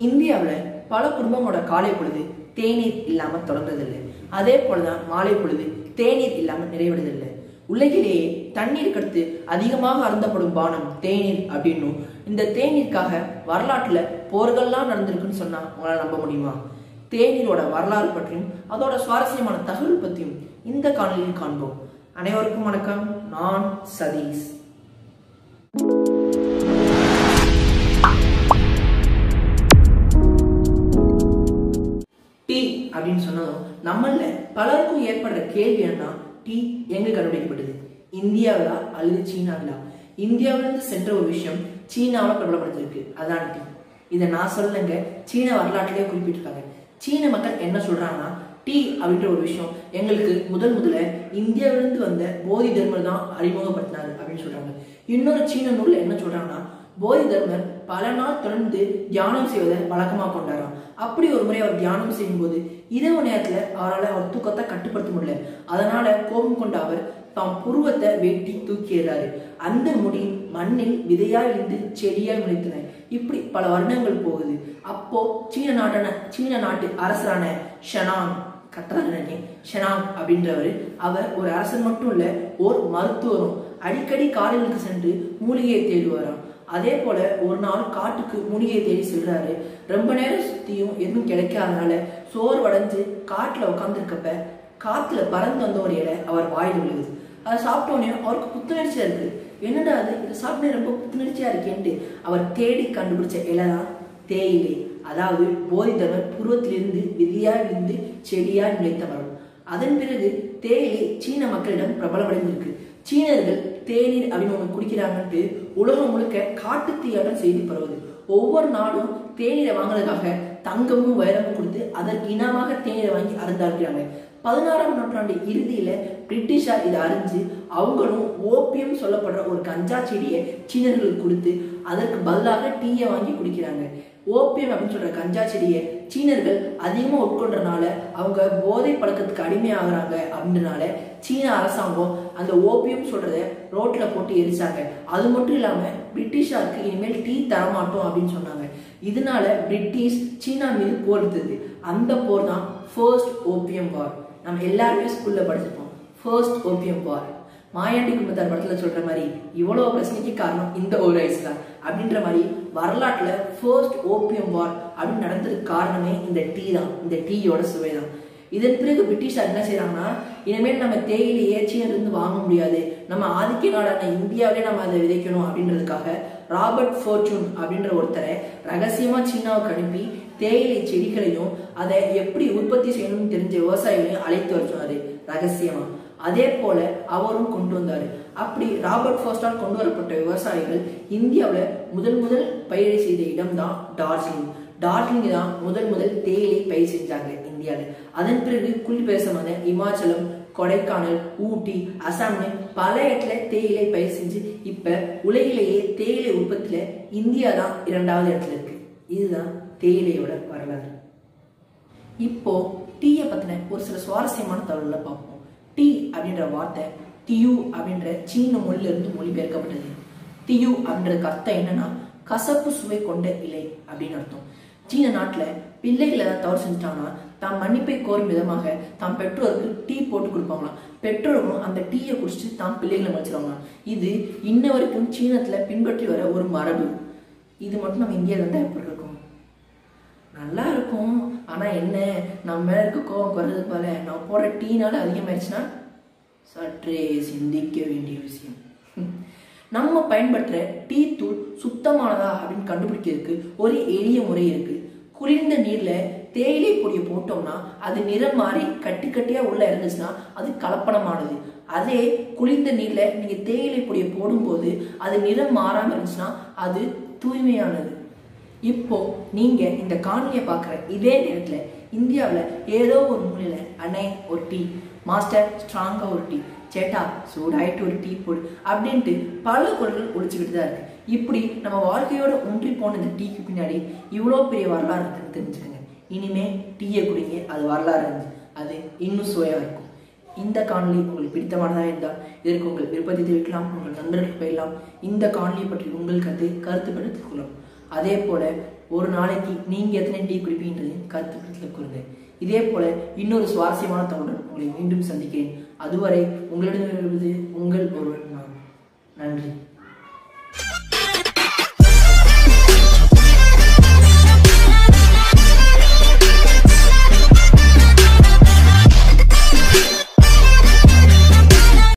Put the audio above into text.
இந்தியாவில் பல குடும்பங்களோட காலை பொழுது தேநீர் இல்லாம தொடர்றதில்லை அதே போலதான் மாலை பொழுது தேநீர் இல்லாம நிறைவடைவதில்லை உலகிலேயே தண்ணீருக்கு அடுத்து அதிகமாக அருந்தப்படும் பானம் தேநீர் அப்படின்னும் இந்த தேநீருக்காக வரலாற்றுல போர்கள்லாம் நடந்திருக்குன்னு சொன்னா உங்களால நம்ப முடியுமா தேநீரோட வரலாறு பற்றியும் அதோட சுவாரஸ்யமான தகவல் பற்றியும் இந்த காணொலியில் காண்போம் அனைவருக்கும் வணக்கம் நான் சதீஷ் டீ அப்படின்னு சொன்னதும் நம்மள பலருக்கும் ஏற்படுற கேள்வி என்ன டீ எங்க கண்டுபிடிக்கப்பட்டது இந்தியாவிலா அல்லது சீனாவிலா இந்தியாவிலிருந்து சென்ற ஒரு விஷயம் சீனாவில் பிரபலப்படுத்திருக்கு அதான் டீ இதை நான் சொல்லலைங்க சீன வரலாற்றிலே குறிப்பிட்டிருக்காங்க சீன மக்கள் என்ன சொல்றாங்கன்னா டீ அப்படின்ற ஒரு விஷயம் எங்களுக்கு முதல் முதல்ல இந்தியாவிலிருந்து வந்த போதி தர்மர் தான் அறிமுகப்படுத்தினாரு அப்படின்னு சொல்றாங்க இன்னொரு சீன நூல்ல என்ன சொல்றாங்கன்னா போதி தர்மர் பல நாள் தொடர்ந்து தியானம் செய்வதை வழக்கமாக கொண்டாராம் அப்படி ஒரு முறை அவர் தியானம் செய்யும் போது இரவு நேரத்துல அவரால் அவர் தூக்கத்தை கட்டுப்படுத்த முடியல அதனால கோபம் கொண்ட அவர் தாம் புருவத்தை வெட்டி தூக்கிடுறாரு அந்த முடி மண்ணில் விதையா இருந்து செடியா முளைத்தன இப்படி பல வருடங்கள் போகுது அப்போ சீன நாட்டான சீன நாட்டு அரசரான ஷனாங் கட்டுறாங்க ஷனாங் அப்படின்றவர் அவர் ஒரு அரசர் மட்டும் இல்ல ஓர் மருத்துவரும் அடிக்கடி காடுகளுக்கு சென்று மூலிகையை தேடுவாராம் அதே போல ஒரு நாள் காட்டுக்கு மூலிகையை தேடி செல்றாரு ரொம்ப நேரம் சுத்தியும் எதுவும் கிடைக்காதனால சோர்வடைஞ்சு காட்டுல உட்காந்துருக்கப்ப காத்துல பறந்து வந்த ஒரு இலை அவர் வாயில் விழுகுது அதை சாப்பிட்ட உடனே அவருக்கு புத்துணர்ச்சியா இருக்கு என்னடா அது இதை சாப்பிட்டே ரொம்ப புத்துணர்ச்சியா இருக்கேன்ட்டு அவர் தேடி கண்டுபிடிச்ச இலை தான் தேயிலை அதாவது போதி தர்மர் புருவத்திலிருந்து விதியா விழுந்து செடியா நிலைத்த மரம் அதன் பிறகு தேயிலை சீன மக்களிடம் பிரபலமடைந்திருக்கு சீனர்கள் தேநீர் அப்படின்னு ஒன்று குடிக்கிறாங்கன்ட்டு உலகம் முழுக்க காட்டு தீயாட்டம் செய்தி பரவுது ஒவ்வொரு நாளும் தேநீரை வாங்குறதுக்காக தங்கமும் வைரமும் கொடுத்து அதற்கு இனமாக தேநீரை வாங்கி அருந்தாடுறாங்க பதினாறாம் நூற்றாண்டு இறுதியில பிரிட்டிஷார் இதை அறிஞ்சு அவங்களும் ஓபியம் சொல்லப்படுற ஒரு கஞ்சா செடியை சீனர்களுக்கு கொடுத்து அதற்கு பதிலாக டீயை வாங்கி குடிக்கிறாங்க ஓபியம் அப்படின்னு சொல்ற கஞ்சா செடியை சீனர்கள் அதிகமா உட்கொண்டனால அவங்க போதை பழக்கத்துக்கு அடிமையாகிறாங்க அப்படின்றனால சீன அரசாங்கம் அந்த ஓபியம் சொல்றத ரோட்ல போட்டு எரிச்சாங்க அது மட்டும் இல்லாம பிரிட்டிஷாருக்கு இனிமேல் டீ தரமாட்டோம் அப்படின்னு சொன்னாங்க இதனால பிரிட்டிஷ் சீனா மீது போர் எடுத்தது அந்த போர் தான் ஃபர்ஸ்ட் ஓபியம் வார் நம்ம எல்லாருமே ஸ்கூல்ல படிச்சிருப்போம் ஃபர்ஸ்ட் ஓபியம் வார் மாயாண்டி குடும்பத்தார் படத்துல சொல்ற மாதிரி இவ்வளவு பிரச்சனைக்கு காரணம் இந்த ஒரு வயசு தான் அப்படின்ற மாதிரி வரலாற்றுல ஃபர்ஸ்ட் ஓபியம் வார் அப்படின்னு நடந்ததுக்கு காரணமே இந்த டீ தான் இந்த டீயோட சுவை தான் இதன் பிறகு பிரிட்டிஷார் என்ன செய்யறாங்கன்னா இனிமேல் நம்ம தேயிலையே சீனிலிருந்து வாங்க முடியாது நம்ம ஆதிக்க நாடான இந்தியாவிலே நம்ம அதை விதைக்கணும் அப்படின்றதுக்காக ராபர்ட் ஃபோர்ச்சூன் அப்படின்ற ஒருத்தரை ரகசியமா சீனாவுக்கு அனுப்பி தேயிலை செடிகளையும் அதை எப்படி உற்பத்தி செய்யணும்னு தெரிஞ்ச விவசாயிகளையும் அழைத்து வர சொன்னாரு ரகசியமா அதே போல அவரும் கொண்டு வந்தாரு அப்படி ராபர்ட் ஃபோஸ்டால் கொண்டு வரப்பட்ட விவசாயிகள் இந்தியாவில் முதல் முதல் பயிரை செய்த இடம் தான் டார்ஜிலிங் டார்ஜிலிங் தான் முதல் முதல் தேயிலை பயிர் செஞ்சாங்க இந்தியாவில் அதன் பிறகு குளிர்பிரதேசமான இமாச்சலம் கொடைக்கானல் ஊட்டி அசாம்னு பல இடத்துல தேயிலை பயிர் செஞ்சு இப்ப உலகிலேயே தேயிலை உற்பத்தியில இந்தியா தான் இரண்டாவது இடத்துல இருக்கு இதுதான் தேயிலையோட வரலாறு இப்போ டீயை பத்தின ஒரு சில சுவாரஸ்யமான தகவல்களை பார்ப்போம் டீ அப்படின்ற வார்த்தை தியு அப்படின்ற சீன மொழியில இருந்து மொழிபெயர்க்கப்பட்டது தியு அப்படின்றதுக்கு அர்த்தம் என்னன்னா கசப்பு சுவை கொண்ட இலை அப்படின்னு அர்த்தம் சீன நாட்டுல பிள்ளைகள் ஏதாவது தவறு செஞ்சுட்டாங்கன்னா தாம் மன்னிப்பை கோரும் விதமாக தாம் பெற்றோருக்கு டீ போட்டு கொடுப்பாங்களாம் பெற்றோரும் அந்த டீயை குடிச்சிட்டு தாம் பிள்ளைகளை மதிச்சிருவாங்களாம் இது இன்ன வரைக்கும் சீனத்துல பின்பற்றி வர ஒரு மரபு இது மட்டும் நம்ம இந்தியாவில் இருந்தா எப்படி இருக்கும் நல்லா இருக்கும் ஆனா என்ன நம்ம மேல இருக்க கோவம் குறைஞ்சது போல நம்ம போடுற டீனால அதிகமாயிடுச்சுன்னா சற்றே சிந்திக்க வேண்டிய விஷயம் நம்ம பயன்படுத்துற டீ தூள் சுத்தமானதா அப்படின்னு கண்டுபிடிக்கிறதுக்கு ஒரு எளிய முறை இருக்கு குளிர்ந்த நீர்ல தேயிலை பொடியை போட்டோம்னா அது நிறம் மாறி கட்டி கட்டியா உள்ள இருந்துச்சுன்னா அது கலப்படமானது அதே குளிர்ந்த நீர்ல நீங்க தேயிலை பொடியை போடும்போது அது நிறம் மாறாம இருந்துச்சுன்னா அது தூய்மையானது இப்போ நீங்க இந்த காணொலியை பார்க்குற இதே நேரத்துல இந்தியாவில் ஏதோ ஒரு மூலையில அண்ணே ஒரு டீ மாஸ்டர் ஸ்ட்ராங்கா ஒரு டீ சேட்டா சூடாயிட்டு ஒரு டீ போடு அப்படின்ட்டு பல குரல்கள் ஒழிச்சுக்கிட்டு தான் இருக்கு இப்படி நம்ம வாழ்க்கையோட ஒன்றி போன இந்த டீக்கு பின்னாடி இவ்வளோ பெரிய வரலாறு இருக்குன்னு தெரிஞ்சுக்கோங்க இனிமே டீயை குடிங்க அது வரலாறு இருந்துச்சு அது இன்னும் சுவையா இருக்கும் இந்த காணொலி உங்களுக்கு பிடித்தமானதாக இருந்தால் இதற்கு உங்கள் விருப்பத்தை தெரிவிக்கலாம் உங்கள் நண்பர்களுக்கு பயிரலாம் இந்த காணொலியை பற்றி உங்கள் கருத்தை கருத்து படுத்திக் கொள்ளலாம் அதே போல ஒரு நாளைக்கு நீங்க எத்தனை டீ குடிப்பீங்கன்றதையும் கருத்துக்களில் கூறுங்க இதே போல இன்னொரு சுவாரஸ்யமான தகவலுடன் உங்களை மீண்டும் சந்திக்கிறேன் அதுவரை உங்களிடமிருந்து உங்கள் ஒருவன் நான் நன்றி